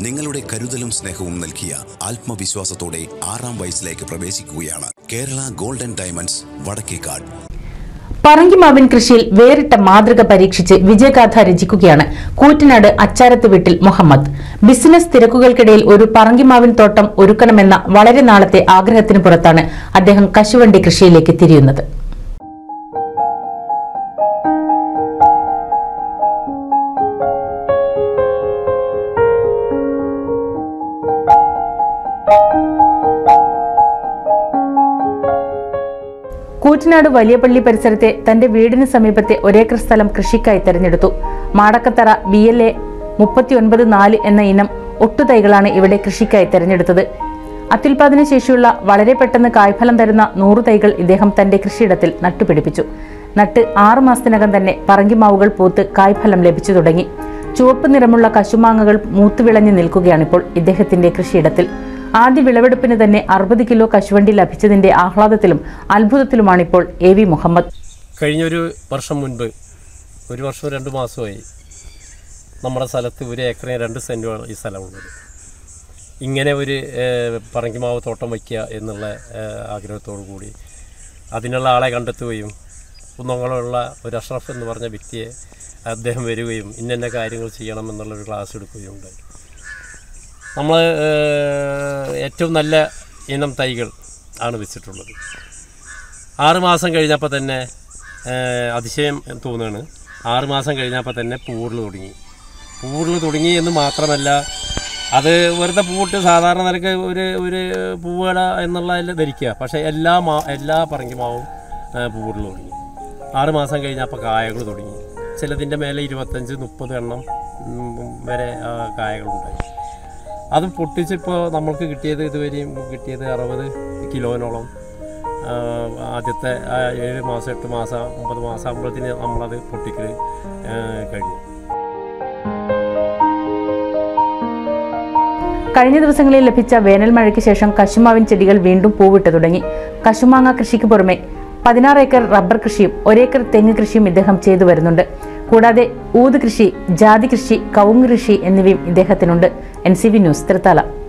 നിങ്ങളുടെ കരുതലും സ്നേഹവും നൽകിയ ആത്മവിശ്വാസത്തോടെ ആറാം വയസ്സിലേക്ക് പ്രവേശിക്കുകയാണ് കേരള ഗോൾഡൻ ഡയമണ്ട്സ് വടക്കേക്കാട് പറങ്കിമാവിൻ കൃഷിയിൽ വേറിട്ട മാതൃക പരീക്ഷിച്ച് വിജയഗാഥ രചിക്കുകയാണ് കൂറ്റനാട് അച്ചാരത്ത് വീട്ടിൽ മുഹമ്മദ് ബിസിനസ് തിരക്കുകൾക്കിടയിൽ ഒരു പറങ്കിമാവിൻ തോട്ടം ഒരുക്കണമെന്ന വളരെ നാളത്തെ ആഗ്രഹത്തിന് പുറത്താണ് അദ്ദേഹം കശുവണ്ടി കൃഷിയിലേക്ക് തിരിയുന്നത് കൂറ്റനാട് വലിയപള്ളി പരിസരത്തെ തന്റെ വീടിന് സമീപത്തെ ഒരേക്കർ സ്ഥലം കൃഷിക്കായി തെരഞ്ഞെടുത്തു മാടക്കത്തറ ബി എൽ എ മുപ്പത്തിയൊൻപത് നാല് എന്ന ഇനം ഒട്ടുതൈകളാണ് ഇവിടെ കൃഷിക്കായി തെരഞ്ഞെടുത്തത് അത്യുൽപാദന ശേഷിയുള്ള വളരെ പെട്ടെന്ന് കായ്ഫലം തരുന്ന നൂറു തൈകൾ ഇദ്ദേഹം തന്റെ കൃഷിയിടത്തിൽ നട്ടുപിടിപ്പിച്ചു നട്ട് ആറു മാസത്തിനകം തന്നെ പറങ്കിമാവുകൾ പൂത്ത് കായ്ഫലം ലഭിച്ചു തുടങ്ങി ചുവപ്പ് നിറമുള്ള കശുമാങ്ങകൾ മൂത്തുവിളഞ്ഞു നിൽക്കുകയാണിപ്പോൾ ഇദ്ദേഹത്തിന്റെ കൃഷിയിടത്തിൽ ആദ്യ വിളവെടുപ്പിന് തന്നെ അറുപത് കിലോ കശുവണ്ടി ലഭിച്ചതിന്റെ ആഹ്ലാദത്തിലും അത്ഭുതത്തിലുമാണിപ്പോൾ എ വി മുഹമ്മദ് കഴിഞ്ഞൊരു വർഷം മുൻപ് ഒരു വർഷവും രണ്ട് മാസമായി നമ്മുടെ സ്ഥലത്ത് ഒരു ഏക്കറിന് രണ്ട് സെൻറ്റുമാണ് ഈ സ്ഥലമുള്ളത് ഇങ്ങനെ ഒരു ഏഹ്, പറങ്കിമാവ് തോട്ടം വയ്ക്കുക എന്നുള്ള ഏഹ്, ആഗ്രഹത്തോടു കൂടി അതിനുള്ള ആളെ കണ്ടെത്തുകയും കുന്നങ്ങളുള്ള ഒരു അഷ്റഫ് എന്ന് പറഞ്ഞ വ്യക്തിയെ അദ്ദേഹം വരികയും ഇന്ന കാര്യങ്ങൾ ചെയ്യണം എന്നുള്ളൊരു ക്ലാസ് എടുക്കുകയും ഉണ്ടായി നമ്മൾ ഏറ്റവും നല്ല ഇനം തൈകൾ ആണ് വെച്ചിട്ടുള്ളത് ആറ് മാസം കഴിഞ്ഞപ്പോൾ തന്നെ ഏഹ്, അതിശയം തോന്നുകയാണ് ആറ് മാസം കഴിഞ്ഞപ്പോൾ തന്നെ പൂവിടൽ തുടങ്ങി പൂവിടൽ തുടങ്ങി എന്ന് മാത്രമല്ല അത് വെറുതെ പൂവിട്ട് സാധാരണ നിലക്ക് ഒരു ഒരു പൂവട എന്നുള്ളതിൽ ധരിക്കുക പക്ഷേ എല്ലാ മാ എല്ലാ പറങ്കിമാവും പൂവിടൽ തുടങ്ങി ആറ് മാസം കഴിഞ്ഞപ്പോൾ കായകൾ തുടങ്ങി ചിലതിൻ്റെ മേലെ ഇരുപത്തഞ്ച് മുപ്പത് എണ്ണം ഉം, വരെ ആ, കായകളുണ്ടായി അത് പൊട്ടിച്ചിപ്പോൾ നമ്മൾക്ക് കിട്ടിയത് ഇതുവരെയും കിട്ടിയത് അറുപത് കിലോനോളം ആ, ആദ്യത്തെ ആ, ഏഴ് മാസം എട്ട് മാസം ഒമ്പത് മാസം ആകുമ്പോഴത്തേന് നമ്മളത് പൊട്ടിക്കൽ കഴിഞ്ഞു കഴിഞ്ഞ ദിവസങ്ങളിൽ ലഭിച്ച വേനൽ മഴയ്ക്ക് ശേഷം കശുമാവിൻ ചെടികൾ വീണ്ടും പൂവിട്ട് തുടങ്ങി കശുമാങ്ങ കൃഷിക്ക് പുറമെ പതിനാറ് ഏക്കർ റബ്ബർ കൃഷിയും ഒരേക്കർ തെങ്ങ് കൃഷിയും ഇദ്ദേഹം ചെയ്തു വരുന്നുണ്ട് കൂടാതെ ഊത് കൃഷി ജാതി കൃഷി കവുങ്ങ് കൃഷി എന്നിവയും ഇദ്ദേഹത്തിനുണ്ട് N C V news Thrithala